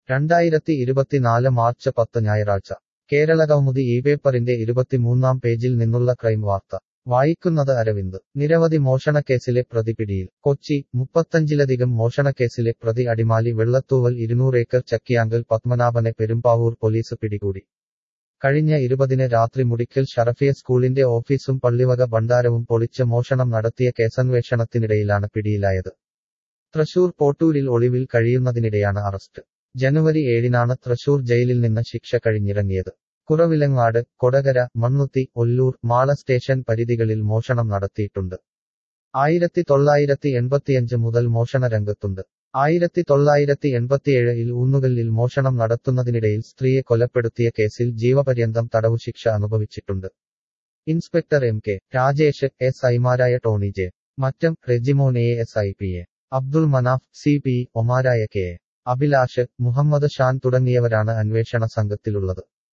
രണ്ടായിരത്തി ഇരുപത്തിനാല് മാർച്ച് പത്ത് ഞായറാഴ്ച കേരളകൗമുദി ഈ പേപ്പറിന്റെ ഇരുപത്തിമൂന്നാം പേജിൽ നിന്നുള്ള ക്രൈം വാർത്ത വായിക്കുന്നത് അരവിന്ദ് നിരവധി മോഷണക്കേസിലെ പ്രതി പിടിയിൽ കൊച്ചി മുപ്പത്തഞ്ചിലധികം മോഷണക്കേസിലെ പ്രതി അടിമാലി വെള്ളത്തൂവൽ ഇരുന്നൂറേക്കർ ചക്കിയാങ്കൽ പത്മനാഭനെ പെരുമ്പാവൂർ പോലീസ് പിടികൂടി കഴിഞ്ഞ ഇരുപതിന് രാത്രി മുടിക്കൽ ഷറഫിയ സ്കൂളിന്റെ ഓഫീസും പള്ളിവക ഭണ്ഡാരവും പൊളിച്ച് മോഷണം നടത്തിയ കേസന്വേഷണത്തിനിടയിലാണ് പിടിയിലായത് തൃശൂർ പോട്ടൂരിൽ ഒളിവിൽ കഴിയുന്നതിനിടെയാണ് അറസ്റ്റ് ജനുവരി ഏഴിനാണ് തൃശൂർ ജയിലിൽ നിന്ന് ശിക്ഷ കഴിഞ്ഞിറങ്ങിയത് കുറവിലങ്ങാട് കൊടകര മണ്ണുത്തി ഒല്ലൂർ മാള സ്റ്റേഷൻ പരിധികളിൽ മോഷണം നടത്തിയിട്ടുണ്ട് ആയിരത്തി തൊള്ളായിരത്തി എൺപത്തിയഞ്ച് മുതൽ മോഷണ രംഗത്തുണ്ട് ആയിരത്തി തൊള്ളായിരത്തി എൺപത്തിയേഴിൽ ഊന്നുകല്ലിൽ മോഷണം നടത്തുന്നതിനിടയിൽ സ്ത്രീയെ കൊലപ്പെടുത്തിയ കേസിൽ ജീവപര്യന്തം തടവുശിക്ഷ അനുഭവിച്ചിട്ടുണ്ട് inspector M K Rajesh S ഐമാരായ Tony J Mattam Rejimon A S I P A Abdul Manaf C P ഒമാരായ കെ എ അഭിലാഷ് മുഹമ്മദ് ഷാൻ തുടങ്ങിയവരാണ് അന്വേഷണ സംഘത്തിലുള്ളത്